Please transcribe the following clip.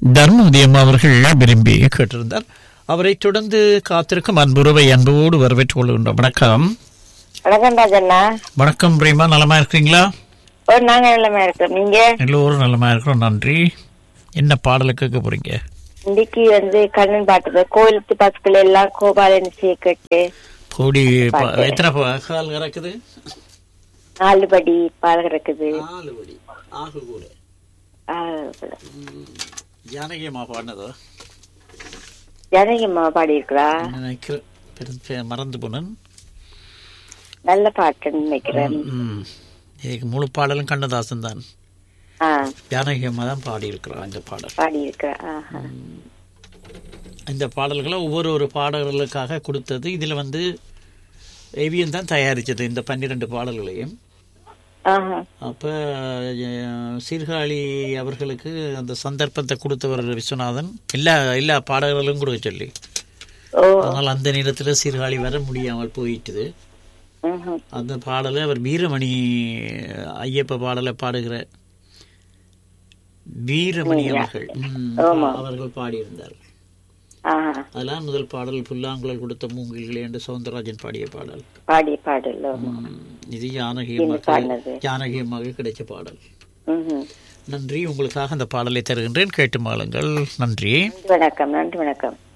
தர்மவதி அம்மா அவர்கள் விரும்பி கேட்டிருந்தார் அவரை தொடர்ந்து காத்திருக்கும் அன்புறவை அன்போடு வரவேற்றுக் கொள்கின்றோம் வணக்கம் வணக்கம் ராஜண்ணா வணக்கம் பிரேமா நலமா இருக்கிறீங்களா ஓ நாங்க எல்லாமே இருக்கோம் நீங்க எல்லோரும் நலமா இருக்கிறோம் நன்றி என்ன பாடலை கேட்க போறீங்க இன்னைக்கு வந்து கண்ணன் பாட்டு கோயிலுக்கு பக்கத்துல எல்லாம் கோபாலன் சீக்கட்டு கோடி ப- எத்தனை ப- கால் கிடக்குது நாலு படி பால் கிடக்குது நாலு படி ஆகு கூட ஆ, ஜானகி அம்மா பாடினதோ ஜானகி அம்மா பாடி இருக்கிறா நினைக்கிறேன் பெரும் மறந்து போனேன் நல்ல பாட்டுன்னு நினைக்கிறேன் ம். இதுக்கு முழு பாடலும் கண்ணதாசன் தான் ஆ ஜானகி அம்மா தான் பாடி இருக்கிறார் இந்த பாடல் பாடி இருக்கிறா ஆஹா. இந்த பாடல்களை ஒவ்வொரு ஒரு பாடல்களுக்காக கொடுத்தது இதில் வந்து ஏவிஎம் தான் தயாரித்தது இந்த பன்னிரெண்டு பாடல்களையும் ஆஹா. அப்போ சீர்காழி அவர்களுக்கு அந்த சந்தர்ப்பத்தை கொடுத்தவர் விஸ்வநாதன் எல்லா எல்லா பாடல்களும் கொடுக்க சொல்லி ஓ ஆனால் அந்த நேரத்தில் சீர்காழி வர முடியாமல் போயிட்டுது ம்ஹும். அந்த பாடலை அவர் வீரமணி ஐயப்ப பாடலை பாடுகிற வீரமணி அவர்கள் ம், ஆமா. அவர்கள் பாடியிருந்தார் ஆஹா. அதெல்லாம் முதல் பாடல் புல்லாங்குழல் கொடுத்த மூங்கில்களே என்று சவுந்தரராஜன் பாடிய பாடல் பாடி பாடல் ஆமா. ம், இது ஜானகி இது அம்மாக்கு பாடினது. ஜானகி அம்மாவுக்கு கிடைச்ச பாடல் ம்ஹும். நன்றி உங்களுக்காக அந்த பாடலை தருகின்றேன் கேட்டு மாளுங்கள் நன்றி நன்றி வணக்கம் நன்றி வணக்கம்